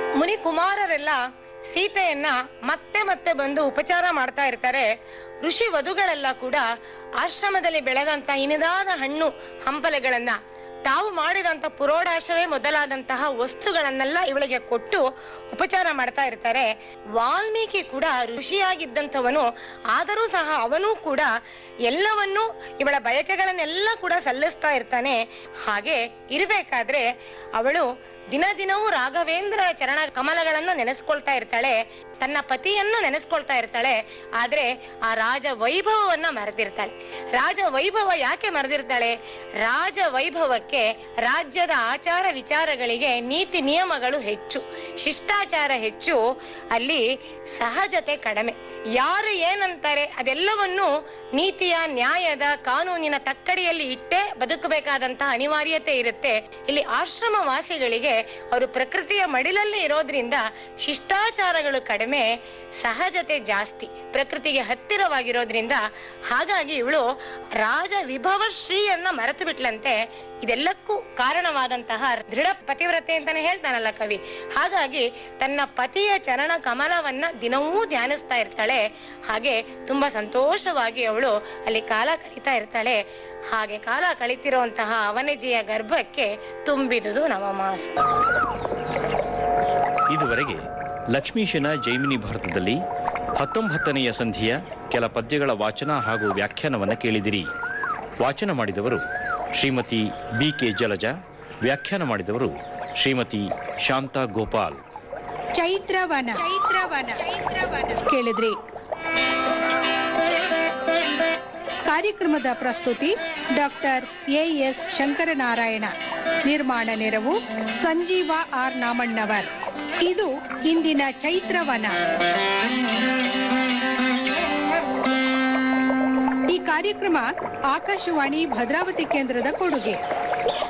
ಮುನಿ ಕುಮಾರರೆಲ್ಲ ಸೀತೆಯನ್ನ ಮತ್ತೆ ಮತ್ತೆ ಬಂದು ಉಪಚಾರ ಮಾಡ್ತಾ ಇರ್ತಾರೆ ಋಷಿ ವಧುಗಳೆಲ್ಲ ಕೂಡ ಆಶ್ರಮದಲ್ಲಿ ಬೆಳೆದಂತ ಇನಿದಾದ ಹಣ್ಣು ಹಂಪಲೆಗಳನ್ನ ತಾವು ಮಾಡಿದಂತ ಪುರೋಡಾಶವೇ ಮೊದಲಾದಂತಹ ವಸ್ತುಗಳನ್ನೆಲ್ಲ ಇವಳಿಗೆ ಕೊಟ್ಟು ಉಪಚಾರ ಮಾಡ್ತಾ ಇರ್ತಾರೆ ವಾಲ್ಮೀಕಿ ಕೂಡ ಋಷಿಯಾಗಿದ್ದಂಥವನು ಆದರೂ ಸಹ ಅವನೂ ಕೂಡ ಎಲ್ಲವನ್ನೂ ಇವಳ ಬಯಕೆಗಳನ್ನೆಲ್ಲ ಕೂಡ ಸಲ್ಲಿಸ್ತಾ ಇರ್ತಾನೆ ಹಾಗೆ ಇರಬೇಕಾದ್ರೆ ಅವಳು ದಿನ ದಿನವೂ ರಾಘವೇಂದ್ರ ಚರಣ ಕಮಲಗಳನ್ನ ನೆನೆಸ್ಕೊಳ್ತಾ ಇರ್ತಾಳೆ ತನ್ನ ಪತಿಯನ್ನ ನೆನೆಸ್ಕೊಳ್ತಾ ಇರ್ತಾಳೆ ಆದ್ರೆ ಆ ರಾಜ ವೈಭವವನ್ನ ಮರೆತಿರ್ತಾಳೆ ರಾಜ ವೈಭವ ಯಾಕೆ ಮರೆದಿರ್ತಾಳೆ ರಾಜ ವೈಭವಕ್ಕೆ ರಾಜ್ಯದ ಆಚಾರ ವಿಚಾರಗಳಿಗೆ ನೀತಿ ನಿಯಮಗಳು ಹೆಚ್ಚು ಶಿಷ್ಟಾಚಾರ ಹೆಚ್ಚು ಅಲ್ಲಿ ಸಹಜತೆ ಕಡಿಮೆ ಯಾರು ಏನಂತಾರೆ ಅದೆಲ್ಲವನ್ನು ನೀತಿಯ ನ್ಯಾಯದ ಕಾನೂನಿನ ತಕ್ಕಡಿಯಲ್ಲಿ ಇಟ್ಟೇ ಬದುಕಬೇಕಾದಂತಹ ಅನಿವಾರ್ಯತೆ ಇರುತ್ತೆ ಇಲ್ಲಿ ಆಶ್ರಮ ವಾಸಿಗಳಿಗೆ ಅವರು ಪ್ರಕೃತಿಯ ಮಡಿಲಲ್ಲಿ ಇರೋದ್ರಿಂದ ಶಿಷ್ಟಾಚಾರಗಳು ಕಡಿಮೆ ಸಹಜತೆ ಜಾಸ್ತಿ ಪ್ರಕೃತಿಗೆ ಹತ್ತಿರವಾಗಿರೋದ್ರಿಂದ ಹಾಗಾಗಿ ಇವಳು ರಾಜ ವಿಭವ ಶ್ರೀಯನ್ನ ಮರೆತು ಬಿಟ್ಲಂತೆ ಇದೆಲ್ಲಕ್ಕೂ ಕಾರಣವಾದಂತಹ ದೃಢ ಪತಿವ್ರತೆ ಅಂತಾನೆ ಹೇಳ್ತಾನಲ್ಲ ಕವಿ ಹಾಗಾಗಿ ತನ್ನ ಪತಿಯ ಚರಣ ಕಮಲವನ್ನ ದಿನವೂ ಧ್ಯಾನಿಸ್ತಾ ಇರ್ತಾಳೆ ಹಾಗೆ ತುಂಬಾ ಸಂತೋಷವಾಗಿ ಅವಳು ಅಲ್ಲಿ ಕಾಲ ಕಳೀತಾ ಇರ್ತಾಳೆ ಹಾಗೆ ಕಾಲ ಕಳೀತಿರುವಂತಹ ಅವನಜಿಯ ಗರ್ಭಕ್ಕೆ ತುಂಬಿದುದು ನವಮಾಸ ಇದುವರೆಗೆ ಲಕ್ಷ್ಮೀಶನ ಜೈಮಿನಿ ಭಾರತದಲ್ಲಿ ಹತ್ತೊಂಬತ್ತನೆಯ ಸಂಧಿಯ ಕೆಲ ಪದ್ಯಗಳ ವಾಚನ ಹಾಗೂ ವ್ಯಾಖ್ಯಾನವನ್ನು ಕೇಳಿದಿರಿ ವಾಚನ ಮಾಡಿದವರು ಶ್ರೀಮತಿ ಬಿ ಕೆ ಜಲಜ ವ್ಯಾಖ್ಯಾನ ಮಾಡಿದವರು ಶ್ರೀಮತಿ ಶಾಂತಾ ಗೋಪಾಲ್ ಚೈತ್ರವನ ಚೈತ್ರವನ ಕೇಳಿದ್ರಿ ಕಾರ್ಯಕ್ರಮದ ಪ್ರಸ್ತುತಿ ಡಾಕ್ಟರ್ ಎ ಎಸ್ ಶಂಕರನಾರಾಯಣ ನಿರ್ಮಾಣ ನೆರವು ಸಂಜೀವ ಆರ್ ನಾಮಣ್ಣವರ್ ಇದು ಇಂದಿನ ಚೈತ್ರವನ ಈ ಕಾರ್ಯಕ್ರಮ ಆಕಾಶವಾಣಿ ಭದ್ರಾವತಿ ಕೇಂದ್ರದ ಕೊಡುಗೆ